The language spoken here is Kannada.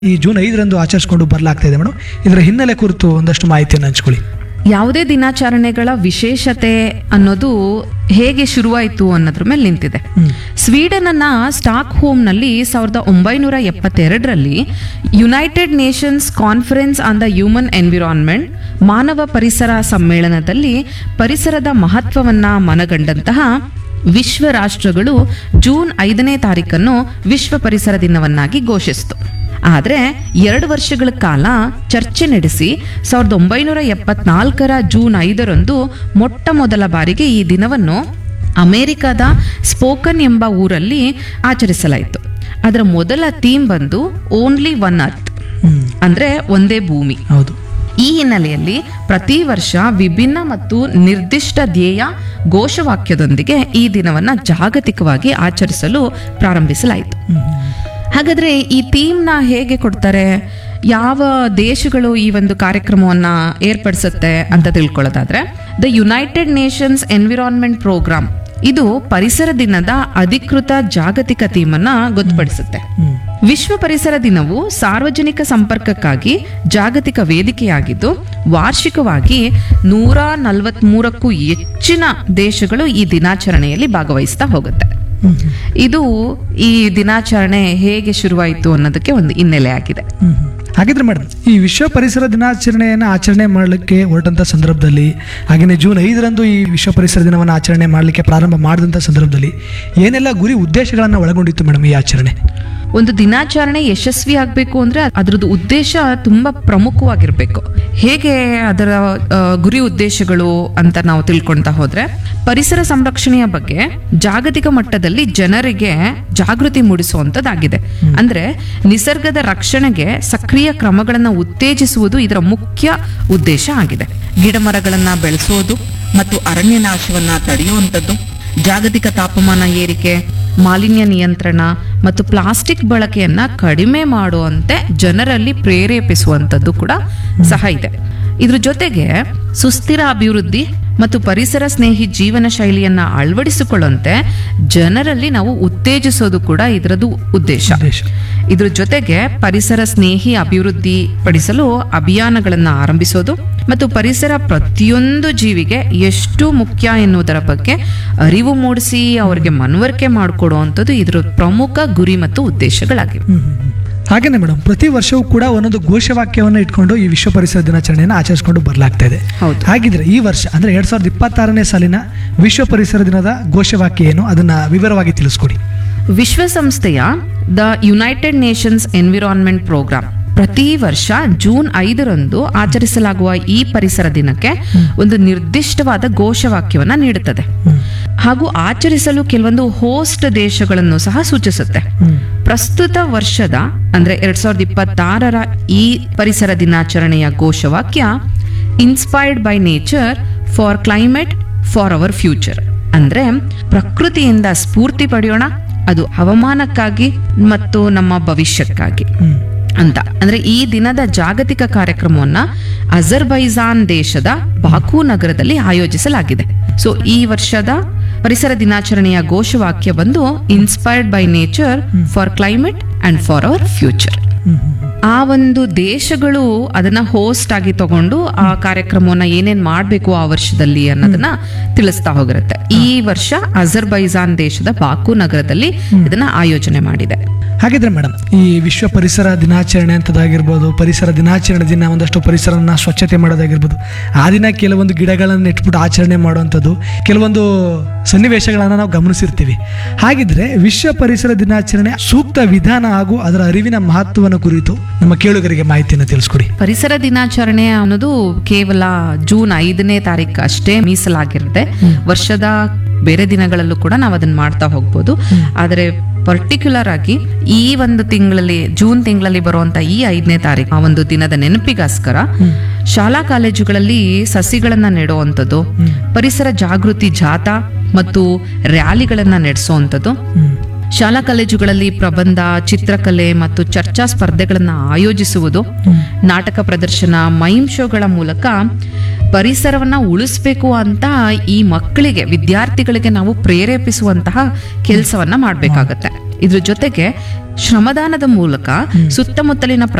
ಈ ಜೂನ್ ಐದರಂದು ಆಚರಿಸಿಕೊಂಡು ಬರಲಾಗ್ತಾ ಇದೆ ಮೇಡಮ್ ಇದರ ಹಿನ್ನೆಲೆ ಕುರಿತು ಒಂದಷ್ಟು ಮಾಹಿತಿಯನ್ನು ಹಂಚ್ಕೊಳ್ಳಿ ಯಾವುದೇ ದಿನಾಚರಣೆಗಳ ವಿಶೇಷತೆ ಅನ್ನೋದು ಹೇಗೆ ಶುರುವಾಯಿತು ಅನ್ನೋದ್ರ ಮೇಲೆ ನಿಂತಿದೆ ಸ್ವೀಡನ್ನ ಸ್ಟಾಕ್ ಹೋಮ್ನಲ್ಲಿ ಸಾವಿರದ ಒಂಬೈನೂರ ಎಪ್ಪತ್ತೆರಡರಲ್ಲಿ United Nations conference on the human environment ಮಾನವ ಪರಿಸರ ಸಮ್ಮೇಳನದಲ್ಲಿ ಪರಿಸರದ ಮಹತ್ವವನ್ನ ಮನಗಂಡಂತಹ ವಿಶ್ವ ರಾಷ್ಟ್ರಗಳು ಜೂನ್ ಐದನೇ ತಾರೀಕನ್ನು ವಿಶ್ವ ಪರಿಸರ ದಿನವನ್ನಾಗಿ ಘೋಷಿಸಿತು ಆದರೆ ಎರಡು ವರ್ಷಗಳ ಕಾಲ ಚರ್ಚೆ ನಡೆಸಿ ಸಾವಿರದ ಒಂಬೈನೂರ ಎಪ್ಪತ್ನಾಲ್ಕರ ಜೂನ್ ಐದರಂದು ಮೊಟ್ಟ ಮೊದಲ ಬಾರಿಗೆ ಈ ದಿನವನ್ನು ಅಮೆರಿಕದ ಸ್ಪೋಕನ್ ಎಂಬ ಊರಲ್ಲಿ ಆಚರಿಸಲಾಯಿತು ಅದರ ಮೊದಲ ಥೀಮ್ ಬಂದು ಓನ್ಲಿ ಒನ್ ಅರ್ತ್ ಹ್ಮ್ ಅಂದ್ರೆ ಒಂದೇ ಭೂಮಿ ಹೌದು ಈ ಹಿನ್ನೆಲೆಯಲ್ಲಿ ಪ್ರತಿ ವರ್ಷ ವಿಭಿನ್ನ ಮತ್ತು ನಿರ್ದಿಷ್ಟ ಧ್ಯೇಯ ಘೋಷವಾಕ್ಯದೊಂದಿಗೆ ಈ ದಿನವನ್ನ ಜಾಗತಿಕವಾಗಿ ಆಚರಿಸಲು ಪ್ರಾರಂಭಿಸಲಾಯಿತು ಹಾಗಾದ್ರೆ ಈ ಥೀಮ್ನ ಹೇಗೆ ಕೊಡ್ತಾರೆ ಯಾವ ದೇಶಗಳು ಈ ಒಂದು ಕಾರ್ಯಕ್ರಮವನ್ನ ಏರ್ಪಡಿಸುತ್ತೆ ಅಂತ ತಿಳ್ಕೊಳ್ಳೋದಾದ್ರೆ the United Nations environment programme ಇದು ಪರಿಸರ ದಿನದ ಅಧಿಕೃತ ಜಾಗತಿಕ ಥೀಮನ್ನ ಗೊತ್ತುಪಡಿಸುತ್ತೆ ಹ್ಮ್ ವಿಶ್ವ ಪರಿಸರ ದಿನವು ಸಾರ್ವಜನಿಕ ಸಂಪರ್ಕಕ್ಕಾಗಿ ಜಾಗತಿಕ ವೇದಿಕೆಯಾಗಿದ್ದು ವಾರ್ಷಿಕವಾಗಿ ನೂರ ನಲವತ್ಮೂರಕ್ಕೂ ಹೆಚ್ಚಿನ ದೇಶಗಳು ಈ ದಿನಾಚರಣೆಯಲ್ಲಿ ಭಾಗವಹಿಸ್ತಾ ಹೋಗುತ್ತೆ ಹ್ಮ್ ಇದು ಈ ದಿನಾಚರಣೆ ಹೇಗೆ ಶುರುವಾಯಿತು ಅನ್ನೋದಕ್ಕೆ ಒಂದು ಹಿನ್ನೆಲೆ ಆಗಿದೆ ಹ್ಮ್ ಹ್ಮ್. ಹಾಗಿದ್ರೆ ಮೇಡಮ್ ಈ ವಿಶ್ವ ಪರಿಸರ ದಿನಾಚರಣೆಯನ್ನು ಆಚರಣೆ ಮಾಡಲಿಕ್ಕೆ ಹೊರಟಂಥ ಸಂದರ್ಭದಲ್ಲಿ ಹಾಗೆಯೇ ಜೂನ್ ಐದರಂದು ಈ ವಿಶ್ವ ಪರಿಸರ ದಿನವನ್ನು ಆಚರಣೆ ಮಾಡಲಿಕ್ಕೆ ಪ್ರಾರಂಭ ಮಾಡಿದಂಥ ಸಂದರ್ಭದಲ್ಲಿ ಏನೆಲ್ಲ ಗುರಿ ಉದ್ದೇಶಗಳನ್ನು ಒಳಗೊಂಡಿತ್ತು ಮೇಡಮ್ ಈ ಆಚರಣೆ ಒಂದು ದಿನಾಚರಣೆ ಯಶಸ್ವಿ ಆಗಬೇಕು ಅಂದ್ರೆ ಅದರದ್ದು ಉದ್ದೇಶ ತುಂಬಾ ಪ್ರಮುಖವಾಗಿರ್ಬೇಕು ಹೇಗೆ ಅದರ ಆ, ಗುರಿ ಉದ್ದೇಶಗಳು ಅಂತ ನಾವು ತಿಳ್ಕೊಳ್ತಾ ಹೋದ್ರೆ ಪರಿಸರ ಸಂರಕ್ಷಣೆಯ ಬಗ್ಗೆ ಜಾಗತಿಕ ಮಟ್ಟದಲ್ಲಿ ಜನರಿಗೆ ಜಾಗೃತಿ ಮೂಡಿಸುವಂತದ್ದಾಗಿದೆ ಅಂದ್ರೆ ನಿಸರ್ಗದ ರಕ್ಷಣೆಗೆ ಸಕ್ರಿಯ ಕ್ರಮಗಳನ್ನು ಉತ್ತೇಜಿಸುವುದು ಇದರ ಮುಖ್ಯ ಉದ್ದೇಶ ಆಗಿದೆ ಗಿಡ ಮರಗಳನ್ನ ಬೆಳೆಸೋದು ಮತ್ತು ಅರಣ್ಯ ನಾಶವನ್ನ ತಡೆಯುವಂಥದ್ದು ಜಾಗತಿಕ ತಾಪಮಾನ ಏರಿಕೆ ಮಾಲಿನ್ಯ ನಿಯಂತ್ರಣ ಮತ್ತು ಪ್ಲಾಸ್ಟಿಕ್ ಬಳಕೆಯನ್ನ ಕಡಿಮೆ ಮಾಡುವಂತೆ ಜನರಲ್ಲಿ ಪ್ರೇರೇಪಿಸುವಂಥದ್ದು ಕೂಡ ಸಹ ಇದೆ ಇದ್ರ ಜೊತೆಗೆ ಸುಸ್ಥಿರ ಅಭಿವೃದ್ಧಿ ಮತ್ತು ಪರಿಸರ ಸ್ನೇಹಿ ಜೀವನ ಶೈಲಿಯನ್ನ ಅಳವಡಿಸಿಕೊಳ್ಳುವಂತೆ ಜನರಲ್ಲಿ ನಾವು ಉತ್ತೇಜಿಸೋದು ಕೂಡ ಇದರದ್ದು ಉದ್ದೇಶ ಉದ್ದೇಶ ಇದ್ರ ಜೊತೆಗೆ ಪರಿಸರ ಸ್ನೇಹಿ ಅಭಿವೃದ್ಧಿ ಪಡಿಸಲು ಅಭಿಯಾನಗಳನ್ನ ಆರಂಭಿಸೋದು ಮತ್ತು ಪರಿಸರ ಪ್ರತಿಯೊಂದು ಜೀವಿಗೆ ಎಷ್ಟು ಮುಖ್ಯ ಎನ್ನುವುದರ ಬಗ್ಗೆ ಅರಿವು ಮೂಡಿಸಿ ಅವರಿಗೆ ಮನವರಿಕೆ ಮಾಡಿಕೊಡುವಂಥದ್ದು ಇದರ ಪ್ರಮುಖ ಗುರಿ ಮತ್ತು ಉದ್ದೇಶಗಳಾಗಿವೆ ಹ್ಮ್ ಹ್ಮ್ ಹ್ಮ್. ಹಾಗೇನೆ ಮೇಡಮ್ ಪ್ರತಿ ವರ್ಷವೂ ಕೂಡ ಒಂದೊಂದು ಘೋಷವಾಕ್ಯವನ್ನು ಇಟ್ಕೊಂಡು ಈ ವಿಶ್ವ ಪರಿಸರ ದಿನಾಚರಣೆಯನ್ನು ಆಚರಿಸಿಕೊಂಡು ಬರಲಾಗ್ತಾ ಇದೆ ಹೌದು ಹಾಗಿದ್ರೆ ಈ ವರ್ಷ ಅಂದ್ರೆ ಎರಡ್ ಸಾವಿರದ ಇಪ್ಪತ್ತಾರನೇ ಸಾಲಿನ ವಿಶ್ವ ಪರಿಸರ ದಿನದ ಘೋಷವಾಕ್ಯ ಏನು ಅದನ್ನ ವಿವರವಾಗಿ ತಿಳಿಸ್ಕೊಡಿ ವಿಶ್ವಸಂಸ್ಥೆಯ the United Nations environment programme ಪ್ರತಿ ವರ್ಷ ಜೂನ್ ಐದರಂದು ಆಚರಿಸಲಾಗುವ ಈ ಪರಿಸರ ದಿನಕ್ಕೆ ಒಂದು ನಿರ್ದಿಷ್ಟವಾದ ಘೋಷವಾಕ್ಯವನ್ನ ನೀಡುತ್ತದೆ ಹ್ಮ್ ಹಾಗೂ ಆಚರಿಸಲು ಕೆಲವೊಂದು ಹೋಸ್ಟ್ ದೇಶಗಳನ್ನು ಸಹ ಸೂಚಿಸುತ್ತೆ ಹ್ಮ್ ಪ್ರಸ್ತುತ ವರ್ಷದ ಅಂದ್ರೆ ಎರಡ್ ಸಾವಿರದ ಇಪ್ಪತ್ತಾರರ ಈ ಪರಿಸರ ದಿನಾಚರಣೆಯ ಘೋಷವಾಕ್ಯ inspired by nature for climate for our future ಅಂದ್ರೆ ಪ್ರಕೃತಿಯಿಂದ ಸ್ಫೂರ್ತಿ ಪಡೆಯೋಣ ಅದು ಹವಾಮಾನಕ್ಕಾಗಿ ಮತ್ತು ನಮ್ಮ ಭವಿಷ್ಯಕ್ಕಾಗಿ ಹ್ಮ್ ಅಂತ ಅಂದ್ರೆ ಈ ದಿನದ ಜಾಗತಿಕ ಕಾರ್ಯಕ್ರಮವನ್ನ ಅಜರ್ಬೈಜಾನ್ ದೇಶದ ಬಾಕು ನಗರದಲ್ಲಿ ಆಯೋಜಿಸಲಾಗಿದೆ ಸೊ ಈ ವರ್ಷದ ಪರಿಸರ ದಿನಾಚರಣೆಯ ಘೋಷವಾಕ್ಯ ಬಂದು inspired by nature for climate and for our future hmm hmm hmm. ಆ ಒಂದು ದೇಶಗಳು ಅದನ್ನ ಹೋಸ್ಟ್ ಆಗಿ ತಗೊಂಡು ಆ ಕಾರ್ಯಕ್ರಮವನ್ನ ಏನೇನ್ ಮಾಡ್ಬೇಕು ಆ ವರ್ಷದಲ್ಲಿ ಅನ್ನೋದನ್ನ ತಿಳಿಸ್ತಾ ಹೋಗಿರುತ್ತೆ ಈ ವರ್ಷ ಅಜರ್ಬೈಜಾನ್ ದೇಶದ ಬಾಕು ನಗರದಲ್ಲಿ ಇದನ್ನ ಆಯೋಜನೆ ಮಾಡಿದೆ ಹಾಗಿದ್ರೆ ಮೇಡಮ್ ಈ ವಿಶ್ವ ಪರಿಸರ ದಿನಾಚರಣೆ ಅಂತದಾಗಿರ್ಬೋದು ಪರಿಸರ ದಿನಾಚರಣೆ ದಿನ ಒಂದಷ್ಟು ಪರಿಸರನ ಸ್ವಚ್ಛತೆ ಮಾಡೋದಾಗಿರ್ಬೋದು ಆ ದಿನ ಕೆಲವೊಂದು ಗಿಡಗಳನ್ನು ಇಟ್ಬಿಟ್ಟು ಆಚರಣೆ ಮಾಡುವಂಥದ್ದು ಕೆಲವೊಂದು ಸನ್ನಿವೇಶಗಳನ್ನು ನಾವು ಗಮನಿಸಿರ್ತೀವಿ ಹಾಗಿದ್ರೆ ವಿಶ್ವ ಪರಿಸರ ದಿನಾಚರಣೆ ಸೂಕ್ತ ವಿಧಾನ ಹಾಗೂ ಅದರ ಅರಿವಿನ ಮಹತ್ವವನ್ನು ಕುರಿತು ನಮ್ಮ ಕೇಳುಗರಿಗೆ ಮಾಹಿತಿಯನ್ನು ತಿಳಿಸ್ಕೊಡಿ ಪರಿಸರ ದಿನಾಚರಣೆ ಅನ್ನೋದು ಕೇವಲ ಜೂನ್ ಐದನೇ ತಾರೀಕು ಅಷ್ಟೇ ಮೀಸಲಾಗಿರುತ್ತೆ ವರ್ಷದ ಬೇರೆ ದಿನಗಳಲ್ಲೂ ಕೂಡ ನಾವು ಅದನ್ನ ಮಾಡ್ತಾ ಹೋಗ್ಬೋದು ಆದರೆ ಪರ್ಟಿಕ್ಯುಲರ್ ಆಗಿ ಈ ಒಂದು ತಿಂಗಳಲ್ಲಿ ಜೂನ್ ತಿಂಗಳಲ್ಲಿ ಬರುವಂತ ಈ ಐದನೇ ತಾರೀಕು ಆ ಒಂದು ದಿನದ ನೆನಪಿಗೋಸ್ಕರ ಶಾಲಾ ಕಾಲೇಜುಗಳಲ್ಲಿ ಸಸಿಗಳನ್ನ ನೆಡುವಂಥದ್ದು ಪರಿಸರ ಜಾಗೃತಿ ಜಾಥಾ ಮತ್ತು ರ್ಯಾಲಿಗಳನ್ನ ನಡೆಸುವಂಥದ್ದು ಹ್ಮ್ ಶಾಲಾ ಕಾಲೇಜುಗಳಲ್ಲಿ ಪ್ರಬಂಧ ಚಿತ್ರಕಲೆ ಮತ್ತು ಚರ್ಚಾ ಸ್ಪರ್ಧೆಗಳನ್ನು ಆಯೋಜಿಸುವುದು ನಾಟಕ ಪ್ರದರ್ಶನ ಮೈಮ್ ಶೋಗಳ ಮೂಲಕ ಪರಿಸರವನ್ನ ಉಳಿಸ್ಬೇಕು ಅಂತ ಈ ಮಕ್ಕಳಿಗೆ ವಿದ್ಯಾರ್ಥಿಗಳಿಗೆ ನಾವು ಪ್ರೇರೇಪಿಸುವಂತಹ ಕೆಲಸವನ್ನ ಮಾಡಬೇಕಾಗತ್ತೆ ಇದ್ರ ಜೊತೆಗೆ ಶ್ರಮದಾನದ ಮೂಲಕ ಸುತ್ತಮುತ್ತಲಿನ